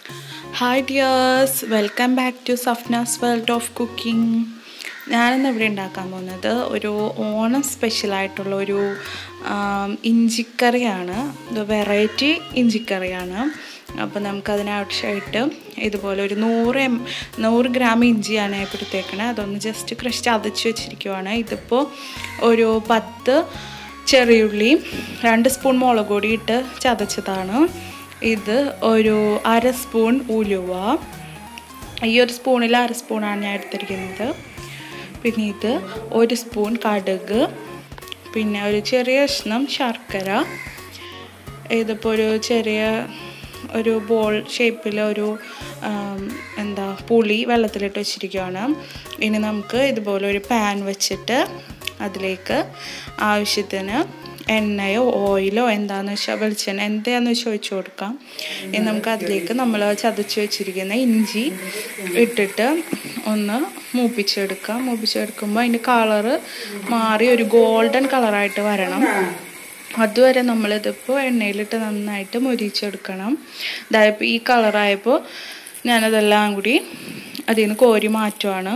hi dears welcome back to Safnas world of cooking ഞാനിന്ന് ഇവിടെ ഉണ്ടാക്കാൻ പോകുന്നത് ഒരു ഓണം സ്പെഷ്യലായിട്ടുള്ള ഒരു ആം, ഇഞ്ചിക്കറിയാണ് ഇത് വെറൈറ്റി ഇഞ്ചിക്കറിയാണ് അപ്പോൾ നമുക്കതിനാവശ്യമായിട്ട് ഇതുപോലെ ഒരു നൂറ് എം നൂറ് ഗ്രാം ഇഞ്ചിയാണ് ഇപ്പോൾ എടുത്തേക്കണത് അതൊന്ന് ജസ്റ്റ് ക്രഷ് ചതച്ച് വെച്ചിരിക്കുവാണ് ഇതിപ്പോൾ ഒരു പത്ത് ചെറിയുള്ളി രണ്ട് സ്പൂൺ മുളക് പൊടി ഇട്ട് ചതച്ചതാണ് ഇത് ഒരു അര സ്പൂൺ ഉലുവ ഈ ഒരു സ്പൂണിൽ അര സ്പൂണാണ് ഞാൻ എടുത്തിരിക്കുന്നത് പിന്നെ ഇത് ഒരു സ്പൂൺ കടുക് പിന്നെ ഒരു ചെറിയ കഷ്ണം ശർക്കര ഇതിപ്പോൾ ഒരു ചെറിയ ഒരു ബോൾ ഷേപ്പിൽ ഒരു ആം, എന്താ പുളി വെള്ളത്തിലിട്ട് വെച്ചിരിക്കുകയാണ് ഇനി നമുക്ക് ഇതുപോലെ ഒരു പാൻ വെച്ചിട്ട് അതിലേക്ക് ആവശ്യത്തിന് എണ്ണയോ ഓയിലോ എന്താണെന്ന് വെച്ചാൽ വെളിച്ചെണ്ണ എന്താണെന്ന് വെച്ചാൽ ഒഴിച്ചു കൊടുക്കാം ഇനി നമുക്ക് അതിലേക്ക് നമ്മൾ ചതച്ച് വെച്ചിരിക്കുന്ന ഇഞ്ചി ഇട്ടിട്ട് ഒന്ന് മൂപ്പിച്ചെടുക്കാം മൂപ്പിച്ചെടുക്കുമ്പോൾ അതിൻ്റെ കളറ് മാറി ഒരു ഗോൾഡൻ കളറായിട്ട് വരണം അതുവരെ നമ്മളിതിപ്പോൾ എണ്ണയിലിട്ട് നന്നായിട്ട് മൊരിച്ചെടുക്കണം ഇതായപ്പോൾ ഈ കളറായപ്പോൾ ഞാനതെല്ലാം കൂടി അതിൽ നിന്ന് കോരി മാറ്റുവാണ്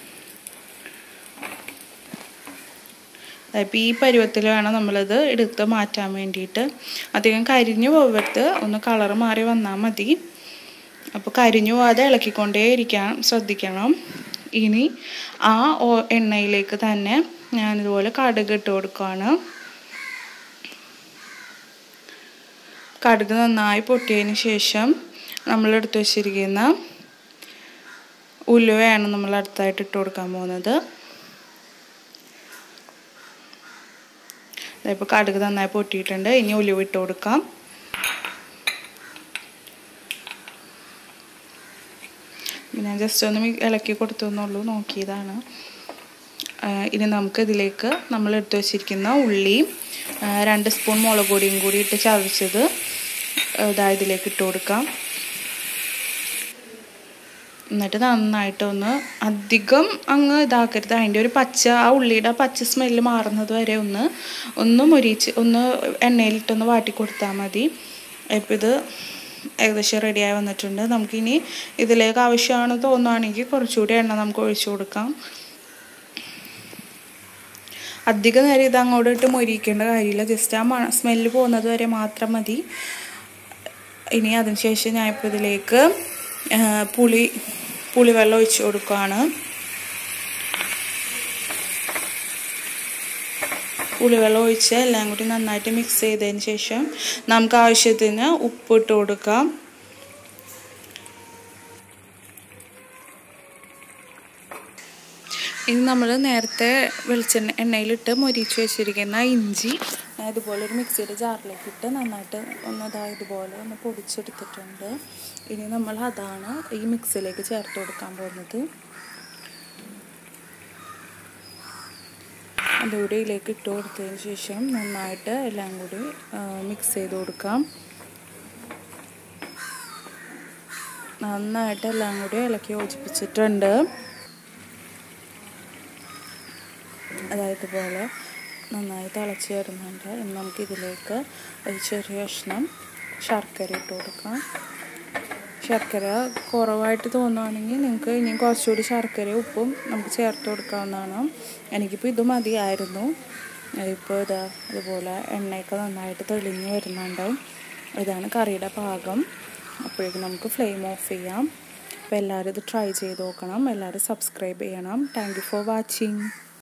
അപ്പോൾ ഈ പരുവത്തിൽ വേണം നമ്മളത് എടുത്ത് മാറ്റാൻ വേണ്ടിയിട്ട് അധികം കരിഞ്ഞു പോകരുത് ഒന്ന് കളറ് മാറി വന്നാൽ മതി അപ്പോൾ കരിഞ്ഞു പോകാതെ ഇളക്കിക്കൊണ്ടേ ഇരിക്കാൻ ശ്രദ്ധിക്കണം ഇനി ആ ഓ- എണ്ണയിലേക്ക് തന്നെ ഞാനിതുപോലെ കടുക് ഇട്ട് കൊടുക്കുകയാണ് കടുക് നന്നായി പൊട്ടിയതിന് ശേഷം നമ്മൾ എടുത്ത് വെച്ചിരിക്കുന്ന ഉലുവയാണ് നമ്മൾ അടുത്തായിട്ട് ഇട്ട് കൊടുക്കാൻ പോകുന്നത് ഇപ്പോൾ കടുക് നന്നായി പൊട്ടിയിട്ടുണ്ട് ഇനി ഉലുവ ഇട്ട് കൊടുക്കാം ഞാൻ ജസ്റ്റ് ഒന്ന് മി- ഇളക്കി കൊടുത്തു എന്നുള്ളൂ നോക്കിയതാണ് ആ, ഇനി നമുക്ക് ഇതിലേക്ക് നമ്മൾ എടുത്തു വെച്ചിരിക്കുന്ന ഉള്ളിയും ആ, രണ്ട് സ്പൂൺ മുളക് പൊടിയും കൂടി ഇട്ട് ചതച്ചത് ഇതാ ഇതിലേക്ക് ഇട്ട് കൊടുക്കാം എന്നിട്ട് നന്നായിട്ടൊന്ന് അധികം അങ്ങ് ഇതാക്കരുത് അതിൻ്റെ ഒരു പച്ച ആ ഉള്ളിയുടെ ആ പച്ച സ്മെല്ല് മാറുന്നത് വരെ ഒന്ന് ഒന്ന് മൊരിച്ച് ഒന്ന് എണ്ണയിലിട്ടൊന്ന് വാട്ടി കൊടുത്താൽ മതി ഇപ്പം ഇത് ഏകദേശം റെഡിയായി വന്നിട്ടുണ്ട് നമുക്കിനി ഇതിലേക്ക് ആവശ്യമാണെന്ന് തോന്നുകയാണെങ്കിൽ കുറച്ചുകൂടി എണ്ണ നമുക്ക് ഒഴിച്ചു കൊടുക്കാം അധിക നേരം ഇത് അങ്ങോട്ട് ഇട്ട് മൊരിക്കേണ്ട കാര്യമില്ല ജസ്റ്റ് ആ മണ സ്മെല്ല് പോകുന്നത് വരെ മാത്രം മതി ഇനി അതിനുശേഷം ഞാൻ ഇപ്പോൾ ഇതിലേക്ക് ആ, പുളി പുളിവെള്ളം ഒഴിച്ച് കൊടുക്കുകയാണ് പുളിവെള്ളം ഒഴിച്ച് എല്ലാം കൂടി നന്നായിട്ട് മിക്സ് ചെയ്തതിന് ശേഷം നമുക്ക് ആവശ്യത്തിന് ഉപ്പ് ഇട്ട് കൊടുക്കാം ഇനി നമ്മൾ നേരത്തെ വെളിച്ചെണ്ണ എണ്ണയിലിട്ട് മൊരിച്ച് വെച്ചിരിക്കുന്ന ഇഞ്ചി ഞാൻ ഇതുപോലെ ഒരു മിക്സിയുടെ ജാറിലേക്ക് ഇട്ട് നന്നായിട്ട് ഒന്ന് ഇതാ ഇതുപോലെ ഒന്ന് പൊടിച്ചെടുത്തിട്ടുണ്ട് ഇനി നമ്മൾ അതാണ് ഈ മിക്സിയിലേക്ക് ചേർത്ത് കൊടുക്കാൻ പോകുന്നത് അതുകൂടി ഇതിലേക്ക് ഇട്ട് കൊടുത്തതിന് ശേഷം നന്നായിട്ട് എല്ലാം കൂടി മിക്സ് ചെയ്ത് കൊടുക്കാം നന്നായിട്ട് എല്ലാം കൂടി ഇളക്കി യോജിപ്പിച്ചിട്ടുണ്ട് അതായത് പോലെ നന്നായി തിളച്ച് വരുന്നുണ്ട് ഇനി നമുക്ക് ഇതിലേക്ക് ഒരു ചെറിയ കഷ്ണം ശർക്കര ഇട്ട് കൊടുക്കാം ശർക്കര കുറവായിട്ട് തോന്നുകയാണെങ്കിൽ നിങ്ങൾക്ക് ഇനിയും കുറച്ചുകൂടി ശർക്കര ഉപ്പും നമുക്ക് ചേർത്ത് കൊടുക്കാവുന്നതാണ് എനിക്കിപ്പോൾ ഇത് മതിയായിരുന്നു ഇപ്പോൾ ഇതാ ഇതുപോലെ എണ്ണയൊക്കെ നന്നായിട്ട് തെളിഞ്ഞ് വരുന്നുണ്ട് ഇതാണ് കറിയുടെ പാകം അപ്പോഴേക്കും നമുക്ക് ഫ്ലെയിം ഓഫ് ചെയ്യാം അപ്പോൾ എല്ലാവരും ഇത് ട്രൈ ചെയ്ത് നോക്കണം എല്ലാവരും സബ്സ്ക്രൈബ് ചെയ്യണം താങ്ക് യു ഫോർ വാച്ചിങ്